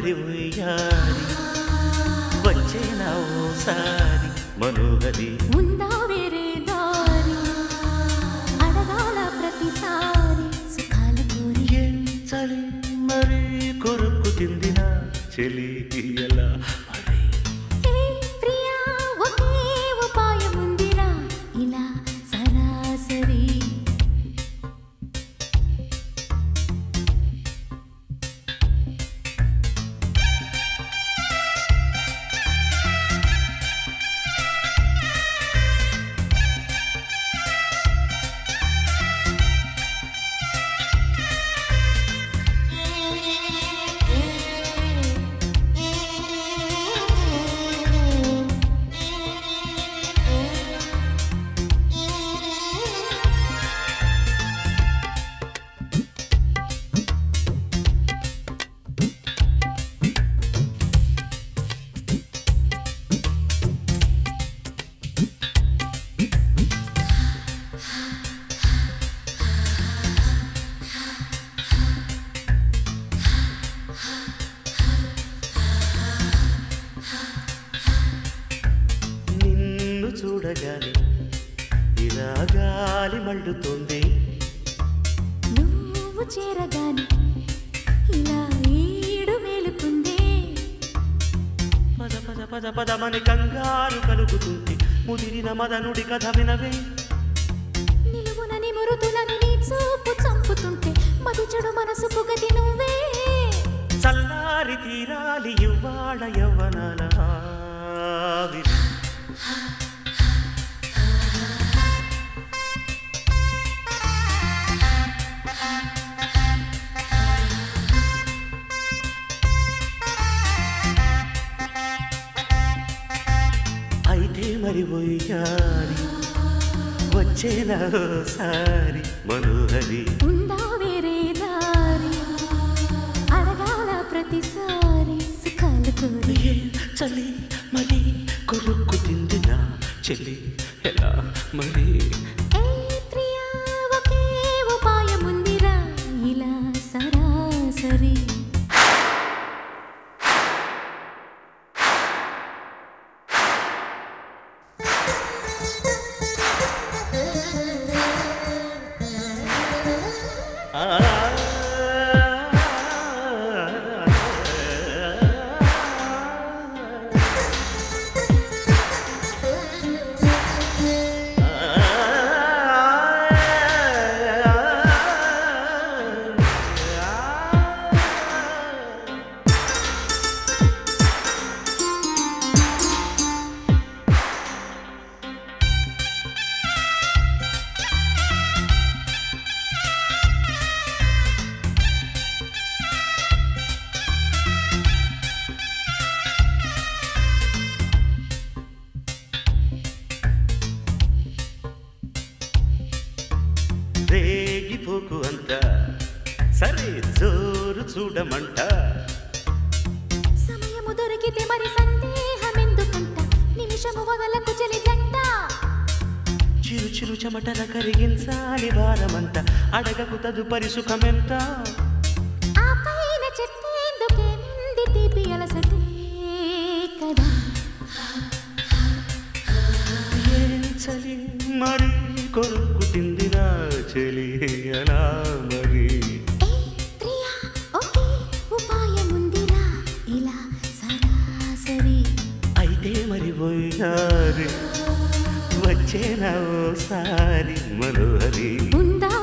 మరి ఉయ్యాలి వచ్చేనా ఓసారి మనోహరి ఉందా వేరే దారి అడగాల ప్రతిసారి సుఖాల కోరి ఏం చలి మరి కొరుకు తిందిన చెలి ఎలా మరి ఏ ప్రియా ఒకే ఉపాయం ఉందిరా ఇలా సరాసరి నిన్ను చూడగానే ఇలా గాలి మళ్ళుతుంది నువ్వు చేరగానే ఇలా ఈడు మేలుకుందే పద పద పద పదమని కంగారు కలుగుతుంది ముదిరిన మదనుడి కథ వినవే నిలువున నిమురుతులను నీ చూపు చంపుతుంటే మది చెడు మనసుకు గతి నువ్వే చల్లారి తీరాలి ఇవ్వాడ యవ్వనాల ఆవిరి. అయితే మరి పోయాలి వచ్చేనా సారి మనోహరి ఉందా వేరే దారి అడగాల ప్రతిసారి సుఖాలు కోరి ఏ చలి మరి కొరుక్కు తిందిన చెల్లి ఎలా మరి ఏ ప్రియా ఒకే ఉపాయం ఉందిరా ఇలా సరాసరి రేగిపోకు అంత సరే జోరు చూడమంట సమయము దొరికితే మరి సందేహం ఎందుకంట నిమిషము వదలకు చలి జంట చిరు చిరు చెమటల కరిగించాలి భారమంత అడగకు తదుపరి సుఖమెంత ఆ పైన చెప్పేందుకేముంది తీపి అలసటే కదా ఏం చలి మరి కొరుకు తిందినా చెలి ఎలా మరి ఏ ప్రియా ఒకే ఉపాయం ఉందిరా ఇలా సరాసరి అయితే మరి పోయినారు వచ్చేనా ఓసారి మనోహరి ఉందా